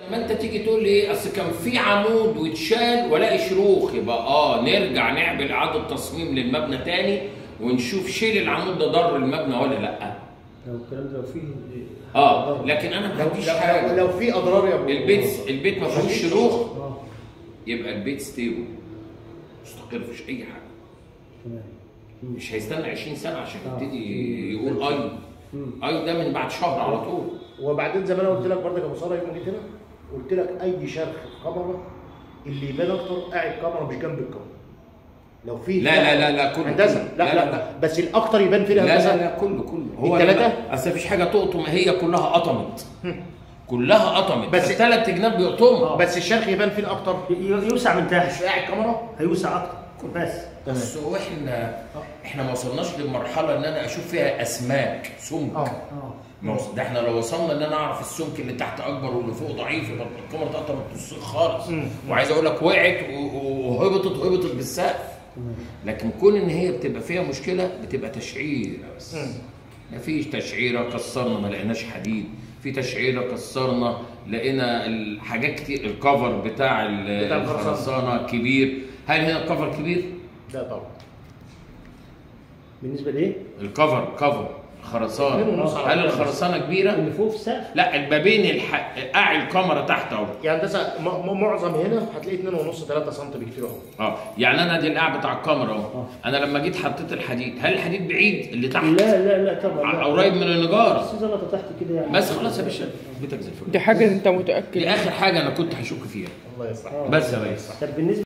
ما انت تيجي تقول لي اصل كان في عمود واتشال والاقي شروخ يبقى اه نرجع نعمل اعاده تصميم للمبنى تاني ونشوف شيل العمود ده ضر المبنى ولا لا لو الكلام ده لو فيه اه لكن انا ما لو عنديش لو, حاجه لو في اضرار يا ابو البيت البيت ما فيهوش شروخ اه يبقى البيت ستيبل مستقر مفيش اي حاجه تمام مش هيستنى 20 سنه عشان آه. يبتدي يقول اي مم. اي ده من بعد شهر على طول وبعدين زي ما انا قلت لك برضك يا ابو ساره يوم جيت هنا قلت لك اي شرخ في كاميرا اللي يبان اكتر قاعد كاميرا مش جنب الكاميرا لو في لا لا لا لا كله هندسه لا لا, لا, لا بس الاكتر يبان فيه لا الهندسه لا لا كله كله هو التلاتة؟ لما- اصل مفيش حاجه تقطم هي كلها قطمت كلها قطمت بس- بس الثلاث جناب بيقطموا بس الشرخ يبان فيه الاكتر ي- يوسع من مش تحت قاعد كاميرا هيوسع اكتر بس بس هو احنا احنا ما وصلناش للمرحله ان انا اشوف فيها اسماك سمك اه اه ما وص- ده احنا لو وصلنا ان انا اعرف السمك اللي تحت اكبر واللي فوق ضعيف يبقى الكاميرا اتقطمت نص خالص وعايز اقول لك وقعت و- و- وهبطت وهبطت بالسقف تمام لكن كون ان هي بتبقى فيها مشكله بتبقى تشعيره بس ما فيش تشعيره كسرنا ما لقيناش حديد في تشعيره كسرنا لقينا الحاجات كتير الكفر بتاع ال- بتاع الخرسانة. الخرسانه كبير هل هنا الكفر كبير؟ لا طبعا بالنسبه لايه؟ الكفر كفر خرسانه اتنين ونص على هل الأقل. الخرسانه كبيره؟ اللي فوق في السقف لا ما بين الح... قاع الكاميرا تحت اهو يعني هندسه م- م- معظم هنا هتلاقي 2 ونص 3 سم بكتير اهو اه يعني انا دي القاع بتاع الكاميرا اهو آه. انا لما جيت حطيت الحديد هل الحديد بعيد اللي تحت؟ لا لا لا طبعا لا. قريب من النجار بس زلطه تحت كده يعني بس خلاص يا باشا بيتك زي الفل دي حاجة انت متأكد دي اخر حاجه انا كنت هشك فيها الله يصلح آه. بس يا ريس طب بالنسبه